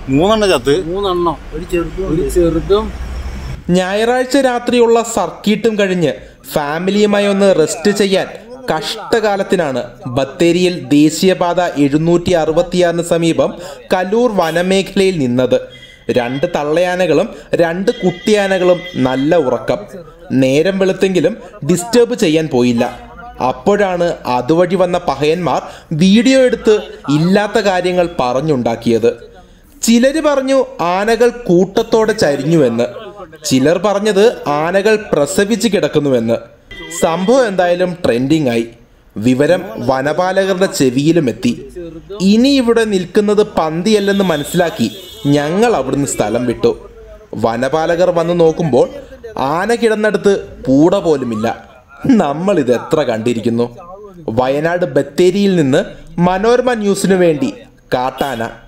മൂന്നെണ്ണം ചത്ത് മൂന്നെണ്ണം ഒരു ചെറുതും ഒരു ചെറുതും ഞായറാഴ്ച രാത്രിയുള്ള സർക്കിട്ടും കഴിഞ്ഞ് ഫാമിലിയുമായി ഒന്ന് റെസ്റ്റ് ചെയ്യാൻ കഷ്ടകാലത്തിനാണ് ബത്തേരിയിൽ ദേശീയപാത എഴുന്നൂറ്റി അറുപത്തിയാറിന് സമീപം കലൂർ വനമേഖലയിൽ നിന്നത് രണ്ട് തള്ളയാനകളും രണ്ട് കുട്ടിയാനകളും നല്ല ഉറക്കം നേരം വെളുത്തെങ്കിലും ഡിസ്റ്റർബ് ചെയ്യാൻ പോയില്ല അപ്പോഴാണ് അതുവഴി വന്ന പഹയന്മാർ വീഡിയോ എടുത്ത് ഇല്ലാത്ത കാര്യങ്ങൾ പറഞ്ഞുണ്ടാക്കിയത് ചിലര് പറഞ്ഞു ആനകൾ കൂട്ടത്തോടെ ചരിഞ്ഞുവെന്ന് ചിലർ പറഞ്ഞത് ആനകൾ പ്രസവിച്ച് കിടക്കുന്നുവെന്ന് സംഭവം എന്തായാലും ട്രെൻഡിങ് ആയി വിവരം വനപാലകരുടെ ചെവിയിലും എത്തി ഇനി ഇവിടെ നിൽക്കുന്നത് പന്തിയല്ലെന്ന് മനസ്സിലാക്കി ഞങ്ങൾ അവിടുന്ന് സ്ഥലം വിട്ടു വനപാലകർ വന്ന് നോക്കുമ്പോൾ ആന കിടന്നടുത്ത് പൂട പോലുമില്ല നമ്മൾ ഇത് എത്ര കണ്ടിരിക്കുന്നു വയനാട് ബത്തേരിയിൽ നിന്ന് മനോരമ ന്യൂസിനു വേണ്ടി കാട്ടാന